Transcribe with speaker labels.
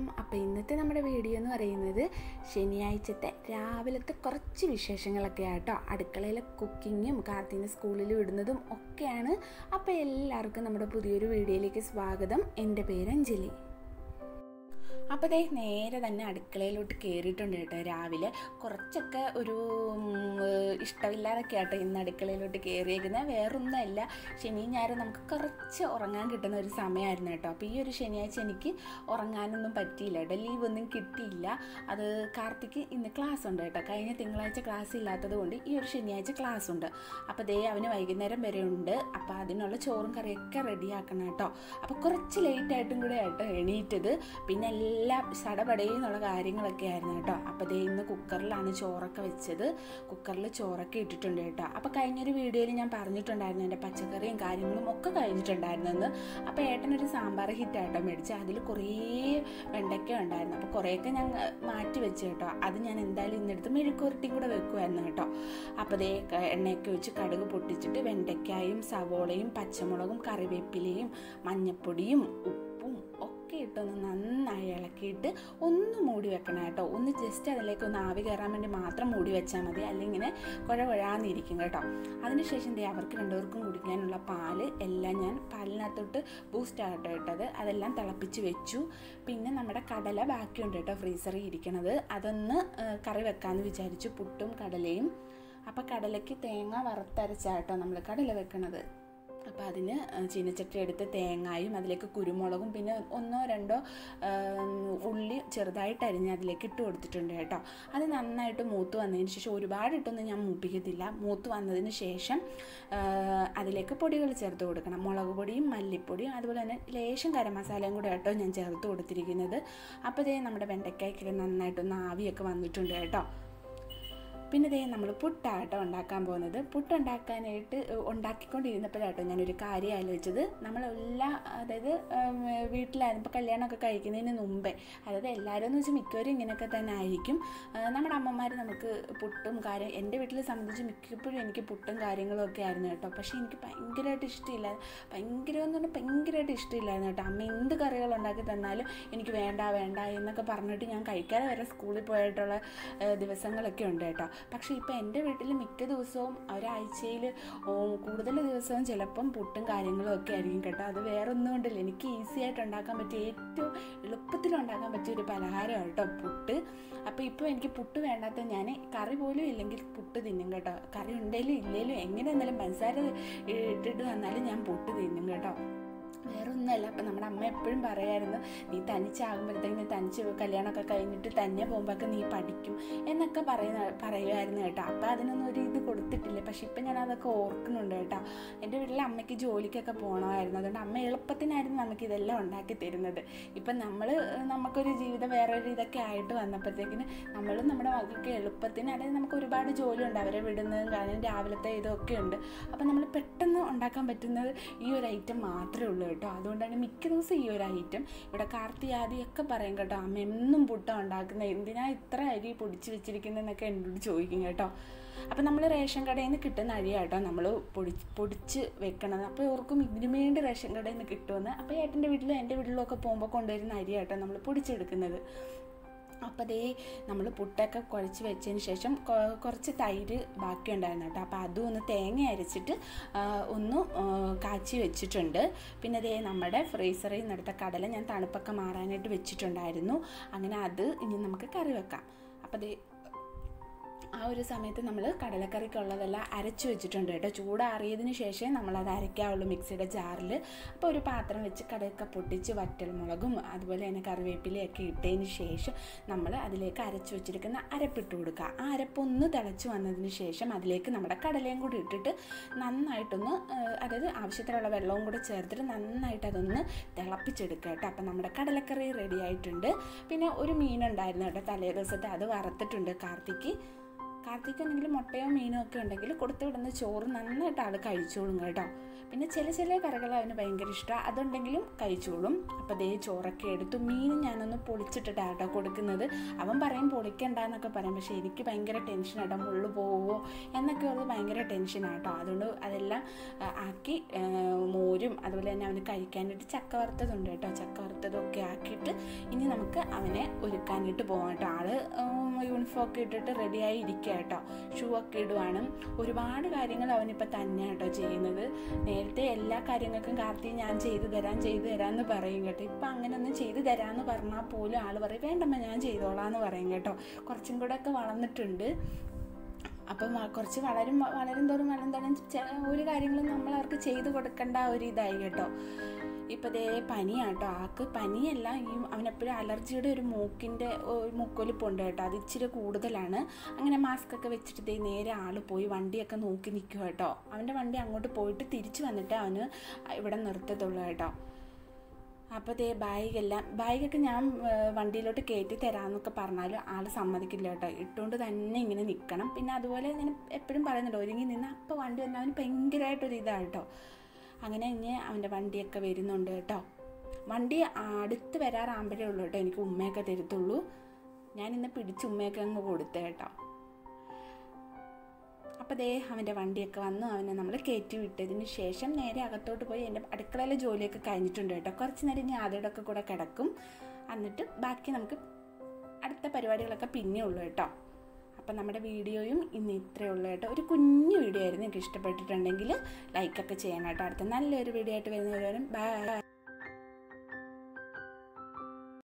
Speaker 1: അപ്പോൾ ഇന്നത്തെ നമ്മുടെ വീഡിയോ എന്ന് പറയുന്നത് ശനിയാഴ്ചത്തെ രാവിലത്തെ കുറച്ച് വിശേഷങ്ങളൊക്കെ ആട്ടോ അടുക്കളയിലെ കുക്കിങ്ങും കാർത്തിനെ സ്കൂളിൽ വിടുന്നതും ഒക്കെയാണ് അപ്പോൾ എല്ലാവർക്കും നമ്മുടെ പുതിയൊരു വീഡിയോയിലേക്ക് സ്വാഗതം എൻ്റെ പേര് അഞ്ജലി അപ്പോൾ ദേ നേരെ തന്നെ അടുക്കളയിലോട്ട് കയറിയിട്ടുണ്ട് കേട്ടോ രാവിലെ കുറച്ചൊക്കെ ഒരു ഉം, ഏഹ്, ഇഷ്ടമില്ലാതൊക്കെ ആട്ടോ ഇന്ന് അടുക്കളയിലോട്ട് കയറിയേക്കുന്നത് വേറൊന്നുമല്ല ശനി ഞായർ നമുക്ക് കുറച്ച് ഉറങ്ങാൻ കിട്ടുന്ന ഒരു സമയമായിരുന്നു കേട്ടോ അപ്പോൾ ഈ ഒരു ശനിയാഴ്ച എനിക്ക് ഉറങ്ങാനൊന്നും പറ്റിയില്ല കേട്ടോ ലീവ് ഒന്നും കിട്ടിയില്ല അത് കാർത്തിക്ക് ഇന്ന് ക്ലാസ് ഉണ്ട് കേട്ടോ കഴിഞ്ഞ തിങ്കളാഴ്ച ക്ലാസ് ഇല്ലാത്തത് കൊണ്ട് ഈ ഒരു ശനിയാഴ്ച ക്ലാസ് ഉണ്ട് അപ്പോൾ ദേ അവന് വൈകുന്നേരം വരെ ഉണ്ട് അപ്പോൾ അതിനുള്ള ചോറും കറിയൊക്കെ റെഡിയാക്കണം കേട്ടോ അപ്പോൾ കുറച്ച് ലേറ്റ് ആയിട്ടും കൂടെ ആട്ടോ എണീറ്റത് പിന്നെ എല്ലാം സടപടയെന്നുള്ള കാര്യങ്ങളൊക്കെ ആയിരുന്നു കേട്ടോ അപ്പോൾ ദേ ഇന്ന് കുക്കറിലാണ് ചോറൊക്കെ വെച്ചത് കുക്കറിൽ ചോറൊക്കെ ഇട്ടിട്ടുണ്ട് കേട്ടോ അപ്പോൾ കഴിഞ്ഞൊരു വീഡിയോയിൽ ഞാൻ പറഞ്ഞിട്ടുണ്ടായിരുന്നു എൻ്റെ പച്ചക്കറിയും കാര്യങ്ങളും ഒക്കെ കഴിഞ്ഞിട്ടുണ്ടായിരുന്നെന്ന് അപ്പോൾ ഏട്ടനൊരു സാമ്പാർ ഹിറ്റായിട്ടോ മേടിച്ച് അതിൽ കുറേ വെണ്ടയ്ക്ക ഉണ്ടായിരുന്നു അപ്പോൾ കുറേയൊക്കെ ഞാൻ മാറ്റി വെച്ച് കേട്ടോ അത് ഞാൻ എന്തായാലും ഇന്നെടുത്ത് മെഴുക്കുരട്ടിയും കൂടെ വെക്കുമായിരുന്നു കേട്ടോ അപ്പോൾ ദേ ക- എണ്ണയൊക്കെ വെച്ച് കടുക് പൊട്ടിച്ചിട്ട് വെണ്ടയ്ക്കായും സവോളയും പച്ചമുളകും കറിവേപ്പിലയും മഞ്ഞപ്പൊടിയും ഉപ്പും ഒക്കെ ഇട്ടൊന്ന് നന്നായി ഇളക്കിയിട്ട് ഒന്ന് മൂടി വെക്കണം കേട്ടോ ഒന്ന് ജസ്റ്റ് അതിലേക്ക് ഒന്ന് ആവി കയറാൻ വേണ്ടി മാത്രം മൂടി വെച്ചാൽ മതി അല്ലെങ്കിൽ ഇങ്ങനെ കുഴ കുഴാന്നിരിക്കും കേട്ടോ അതിനുശേഷം ദേ അവർക്ക് രണ്ടുപേർക്കും കുടിക്കാനുള്ള പാല് എല്ലാം ഞാൻ പാലിനകത്തോട്ട് ബൂസ്റ്റ് ആകട്ടോ ഇട്ടത് അതെല്ലാം തിളപ്പിച്ച് വെച്ചു പിന്നെ നമ്മുടെ കടല ബാക്കിയുണ്ട് കേട്ടോ ഫ്രീസറിൽ ഇരിക്കണത് അതൊന്ന് ആ, കറി വെക്കാമെന്ന് വിചാരിച്ചു പുട്ടും കടലയും അപ്പോൾ കടലയ്ക്ക് തേങ്ങ വറുത്തരച്ചാട്ടോ നമ്മൾ കടല വെക്കണത് അപ്പോൾ അതിന് ചീനച്ചട്ടി എടുത്ത് തേങ്ങായും അതിലേക്ക് കുരുമുളകും പിന്നെ ഒന്നോ രണ്ടോ ആം, ഉള്ളി ചെറുതായിട്ട് അരിഞ്ഞ് അതിലേക്ക് ഇട്ട് കൊടുത്തിട്ടുണ്ട് കേട്ടോ അത് നന്നായിട്ട് മൂത്ത് വന്നതിന് ശേഷം ഒരുപാട് ഇട്ടൊന്നും ഞാൻ മൂപ്പിക്കത്തില്ല മൂത്ത് വന്നതിന് ശേഷം ആ, അതിലേക്ക് പൊടികൾ ചേർത്ത് കൊടുക്കണം മുളക് പൊടിയും മല്ലിപ്പൊടിയും അതുപോലെ തന്നെ ലേശം ഗരം മസാലയും കൂടെ കേട്ടോ ഞാൻ ചേർത്ത് കൊടുത്തിരിക്കുന്നത് അപ്പോൾ ഇതേ നമ്മുടെ വെണ്ടയ്ക്കായ്ക്കൊക്കെ നന്നായിട്ടൊന്ന് ആവിയൊക്കെ വന്നിട്ടുണ്ട് കേട്ടോ പിന്നെ ദേ നമ്മൾ പുട്ടാട്ടോ ഉണ്ടാക്കാൻ പോകുന്നത് പുട്ട് ഉണ്ടാക്കാനായിട്ട് ഉണ്ടാക്കിക്കൊണ്ടിരുന്നപ്പോഴാട്ടോ ഞാനൊരു കാര്യം ആലോചിച്ചത് നമ്മളെല്ലാ അതായത് വീട്ടിലായിരുന്നു ഇപ്പോൾ കല്യാണമൊക്കെ കഴിക്കുന്നതിന് മുമ്പേ അതായത് എല്ലാവരും എന്ന് വെച്ചാൽ മിക്കവരും ഇങ്ങനെയൊക്കെ തന്നെ ആയിരിക്കും ആ, നമ്മുടെ അമ്മമാർ നമുക്ക് പുട്ടും കാര്യം എൻ്റെ വീട്ടിൽ സംബന്ധിച്ച് മിക്കപ്പോഴും എനിക്ക് പുട്ടും കാര്യങ്ങളും ഒക്കെ ആയിരുന്നു കേട്ടോ പക്ഷേ എനിക്ക് ഭയങ്കരമായിട്ട് ഇഷ്ടമില്ല ഭയങ്കരം എന്ന് പറഞ്ഞാൽ ഭയങ്കരമായിട്ട് ഇഷ്ടമില്ലായിരുന്നു കേട്ടോ അമ്മ എന്ത് കറികൾ ഉണ്ടാക്കി തന്നാലും എനിക്ക് വേണ്ട വേണ്ട എന്നൊക്കെ പറഞ്ഞിട്ട് ഞാൻ കഴിക്കാതെ വരെ സ്കൂളിൽ പോയിട്ടുള്ള ആ, ദിവസങ്ങളൊക്കെ ഉണ്ട് കേട്ടോ പക്ഷേ ഇപ്പോൾ എൻ്റെ വീട്ടിൽ മിക്ക ദിവസവും ഒരാഴ്ചയിൽ കൂടുതൽ ദിവസവും ചിലപ്പം പുട്ടും കാര്യങ്ങളും ഒക്കെ ആയിരിക്കും കേട്ടോ അത് വേറെ ഒന്നും കൊണ്ടില്ല എനിക്ക് ഈസി ആയിട്ട് ഉണ്ടാക്കാൻ പറ്റിയ ഏറ്റവും എളുപ്പത്തിൽ ഉണ്ടാക്കാൻ പറ്റിയ ഒരു പലഹാരമാണ് കേട്ടോ പുട്ട് അപ്പോൾ ഇപ്പോൾ എനിക്ക് പുട്ട് വേണ്ടാത്ത ഞാൻ കറി പോലും ഇല്ലെങ്കിൽ പുട്ട് തിന്നും കേട്ടോ കറി ഉണ്ടെങ്കിലും ഇല്ലെങ്കിലും എങ്ങനെ എന്നാലും പഞ്ചസാര ഇട്ടിട്ട് തന്നാലും ഞാൻ പുട്ട് തിന്നും കേട്ടോ വേറെ ഒന്നുമല്ല അപ്പം നമ്മുടെ അമ്മ എപ്പോഴും പറയായിരുന്നു നീ തനിച്ചാകുമ്പോഴത്തേക്കും നീ തനിച്ച് കല്യാണമൊക്കെ കഴിഞ്ഞിട്ട് തന്നെ പോകുമ്പോഴൊക്കെ നീ പഠിക്കും എന്നൊക്കെ പറയുന്ന പറയുമായിരുന്നു കേട്ടോ അപ്പം അതിനൊന്നും ഒരു ഇത് കൊടുത്തിട്ടില്ല പക്ഷെ ഇപ്പം ഞാൻ അതൊക്കെ ഓർക്കുന്നുണ്ട് കേട്ടോ എൻ്റെ വീട്ടിലെ അമ്മയ്ക്ക് ജോലിക്കൊക്കെ പോകണമായിരുന്നു അതുകൊണ്ട് അമ്മ എളുപ്പത്തിനായിരുന്നു നമുക്ക് ഇതെല്ലാം ഉണ്ടാക്കി തരുന്നത് ഇപ്പം നമ്മൾ നമുക്കൊരു ജീവിതം വേറെ ഒരു ഇതൊക്കെ ആയിട്ട് വന്നപ്പോഴത്തേക്കിന് നമ്മളും നമ്മുടെ മക്കൾക്ക് എളുപ്പത്തിന് അതായത് നമുക്ക് ഒരുപാട് ജോലി ഉണ്ട് അവരെ വിടുന്നതും കാരണം രാവിലത്തെ ഇതൊക്കെ ഉണ്ട് അപ്പം നമ്മൾ പെട്ടെന്ന് ഉണ്ടാക്കാൻ പറ്റുന്നത് ഈ ഒരു ഐറ്റം മാത്രമേ ഉള്ളൂ കേട്ടോ അതുകൊണ്ടാണ് മിക്ക ദിവസം ഈ ഒരു ഐറ്റം ഇവിടെ കാർത്തി ആദ്യമൊക്കെ പറയും കേട്ടോ അമ്മ എന്നും പുട്ടാണ് ഉണ്ടാക്കുന്നത് എന്തിനാ ഇത്ര അരി പൊടിച്ച് വെച്ചിരിക്കുന്നതെന്നൊക്കെ എന്നോട് ചോദിക്കും കേട്ടോ അപ്പം നമ്മൾ റേഷൻ കടയിൽ നിന്ന് കിട്ടുന്ന അരിയാണ് കേട്ടോ നമ്മൾ പൊടി പൊടിച്ച് വെക്കണത് അപ്പോൾ ഓർക്കും ഇതിനു വേണ്ടി റേഷൻ കടയിൽ നിന്ന് കിട്ടുമെന്ന് അപ്പോൾ ഏട്ടൻ്റെ വീട്ടിലും എൻ്റെ വീട്ടിലും ഒക്കെ പോകുമ്പോൾ കൊണ്ടുവരുന്ന അരിയാട്ടോ നമ്മൾ പൊടിച്ചെടുക്കുന്നത് അപ്പോൾ ദേ നമ്മൾ പുട്ടൊക്കെ കുഴച്ച് വെച്ചതിന് ശേഷം കൊ- കുറച്ച് തൈര് ബാക്കി ഉണ്ടായിരുന്നു കേട്ടോ അപ്പോൾ അതും ഒന്ന് തേങ്ങ അരച്ചിട്ട് ആ, ഒന്ന് ആ, കാച്ചി വെച്ചിട്ടുണ്ട് പിന്നെ ദേ നമ്മുടെ ഫ്രീസറിൽ നിന്നെടുത്ത കടല ഞാൻ തണുപ്പൊക്കെ മാറാനായിട്ട് വെച്ചിട്ടുണ്ടായിരുന്നു അങ്ങനെ അത് ഇനി നമുക്ക് കറി വെക്കാം അപ്പോൾ ദേ ആ ഒരു സമയത്ത് നമ്മൾ കടലക്കറിക്കുള്ളതെല്ലാം അരച്ച് വെച്ചിട്ടുണ്ട് കേട്ടോ ചൂടാറിയതിന് ശേഷമേ നമ്മളത് അരയ്ക്കാവുള്ളൂ മിക്സിയുടെ ജാറിൽ അപ്പോൾ ഒരു പാത്രം വെച്ച് കടയൊക്കെ പൊട്ടിച്ച് വറ്റൽമുളകും അതുപോലെ തന്നെ കറിവേപ്പിലയൊക്കെ ഇട്ടതിന് ശേഷം നമ്മൾ അതിലേക്ക് അരച്ച് വെച്ചിരിക്കുന്ന അരപ്പിട്ട് കൊടുക്കുക ആ അരപ്പൊന്ന് തിളച്ച് വന്നതിന് ശേഷം അതിലേക്ക് നമ്മുടെ കടലയും കൂടി ഇട്ടിട്ട് നന്നായിട്ടൊന്ന് ആ, അതായത് ആവശ്യത്തിനുള്ള വെള്ളവും കൂടെ ചേർത്തിട്ട് നന്നായിട്ട് അതൊന്ന് തിളപ്പിച്ചെടുക്കുക കേട്ടോ അപ്പം നമ്മുടെ കടലക്കറി റെഡി ആയിട്ടുണ്ട് പിന്നെ ഒരു മീനുണ്ടായിരുന്നു കേട്ടോ തലേ ദിവസത്തെ അത് വറുത്തിട്ടുണ്ട് കാർത്തിക്ക് കാർത്തിക്കാണെങ്കിൽ മുട്ടയോ മീനോ ഒക്കെ ഉണ്ടെങ്കിൽ കൊടുത്തു വിടുന്ന ചോറ് നന്നായിട്ട് ആൾ കഴിച്ചോളും കേട്ടോ പിന്നെ ചില ചില കറികൾ അവന് ഭയങ്കര ഇഷ്ടമാണ് അതുണ്ടെങ്കിലും കഴിച്ചോളും അപ്പോൾ ദേ ചോറൊക്കെ എടുത്തു മീൻ ഞാനൊന്ന് പൊളിച്ചിട്ടിട്ടാണ് കേട്ടോ കൊടുക്കുന്നത് അവൻ പറയും പൊളിക്കണ്ടെന്നൊക്കെ പറയും പക്ഷേ എനിക്ക് ഭയങ്കര ടെൻഷനാട്ടോ മുള്ളു പോവോ എന്നൊക്കെ ഉള്ളത് ഭയങ്കര ടെൻഷനാണ് കേട്ടോ അതുകൊണ്ട് അതെല്ലാം ആ, ആക്കി ആ, മോരും അതുപോലെ തന്നെ അവന് കഴിക്കാനായിട്ട് ചക്ക വറുത്തതുണ്ട് കേട്ടോ ചക്ക വറുത്തതൊക്കെ ആക്കിയിട്ട് ഇനി നമുക്ക് അവനെ ഒരുക്കാനായിട്ട് പോകാം കേട്ടോ ആള് യൂണിഫോം ഒക്കെ ഇട്ടിട്ട് റെഡിയായി ഇരിക്കുക കേട്ടോ ഷൂ ഒക്കെ ഇടുവാണ് ഒരുപാട് കാര്യങ്ങൾ അവനിപ്പോൾ തന്നെ കേട്ടോ ചെയ്യുന്നത് നേരത്തെ എല്ലാ കാര്യങ്ങൾക്കും കാർത്തി ഞാൻ ചെയ്തു തരാം ചെയ്തു തരാം എന്ന് പറയും കേട്ടോ ഇപ്പം അങ്ങനെയൊന്നും ചെയ്തു തരാമെന്ന് പറഞ്ഞാൽ പോലും ആൾ പറയും വേണ്ടമ്മ ഞാൻ ചെയ്തോളാം എന്ന് പറയും കേട്ടോ കുറച്ചും കൂടെ ഒക്കെ വളർന്നിട്ടുണ്ട് അപ്പം വ- കുറച്ച് വളരും വളരും തോറും വളരും തോറും ചെ- ഒരു കാര്യങ്ങളും നമ്മൾ അവർക്ക് ചെയ്തു കൊടുക്കേണ്ട ഒരു ഇതായി കേട്ടോ ഇപ്പം ദേ പനിയാട്ടോ ആൾക്ക് പനിയല്ല ഈ അവനെപ്പോഴും അലർജിയുടെ ഒരു മൂക്കിൻ്റെ ഒരു മൂക്കൊലിപ്പുണ്ട് കേട്ടോ അത് ഇച്ചിരി കൂടുതലാണ് അങ്ങനെ മാസ്ക് ഒക്കെ വെച്ചിട്ട് ദേ നേരെ ആൾ പോയി വണ്ടിയൊക്കെ നോക്കി നിൽക്കുക കേട്ടോ അവൻ്റെ വണ്ടി അങ്ങോട്ട് പോയിട്ട് തിരിച്ചു വന്നിട്ട് അവന് ഇവിടെ നിർത്തത്തുള്ളൂ കേട്ടോ അപ്പോൾ ദേ ബാഗെല്ലാം ബാഗൊക്കെ ഞാൻ ആ, വണ്ടിയിലോട്ട് കയറ്റി തരാമെന്നൊക്കെ പറഞ്ഞാലും ആൾ സമ്മതിക്കില്ല കേട്ടോ ഇട്ടുകൊണ്ട് തന്നെ ഇങ്ങനെ നിൽക്കണം പിന്നെ അതുപോലെ ഇങ്ങനെ എപ്പോഴും പറയുന്നുണ്ട് ഒരുങ്ങി നിന്ന് അപ്പോൾ വണ്ടി വന്നാൽ അവന് ഭയങ്കരമായിട്ടൊരു ഇതാണ് കേട്ടോ അങ്ങനെ ഇനി അവൻ്റെ വണ്ടിയൊക്കെ വരുന്നുണ്ട് കേട്ടോ വണ്ടി അടുത്ത് വരാറാകുമ്പോഴേ ഉള്ളൂ കേട്ടോ എനിക്ക് ഉമ്മയൊക്കെ തരത്തുള്ളൂ ഞാൻ ഇന്ന് പിടിച്ച് ഉമ്മയൊക്കെ അങ്ങ് കൊടുത്തേ കേട്ടോ അപ്പോൾ ദേ അവൻ്റെ വണ്ടിയൊക്കെ വന്നു അവനെ നമ്മൾ കയറ്റി വിട്ടതിന് ശേഷം നേരെ അകത്തോട്ട് പോയി എൻ്റെ അടുക്കളയിലെ ജോലിയൊക്കെ കഴിഞ്ഞിട്ടുണ്ട് കേട്ടോ കുറച്ച് നേരം ഞാൻ അതിടൊക്കെ കൂടെ കിടക്കും എന്നിട്ട് ബാക്കി നമുക്ക് അടുത്ത പരിപാടികളൊക്കെ പിന്നെ ഉള്ളൂ കേട്ടോ അപ്പം നമ്മുടെ വീഡിയോയും ഇന്ന് ഇത്രയേ ഉള്ളൂ കേട്ടോ ഒരു കുഞ്ഞു വീഡിയോ ആയിരുന്നു എനിക്ക് ഇഷ്ടപ്പെട്ടിട്ടുണ്ടെങ്കിൽ ലൈക്കൊക്കെ ചെയ്യണം കേട്ടോ അടുത്ത നല്ലൊരു വീഡിയോ ആയിട്ട് വരുന്നവരും ബൈ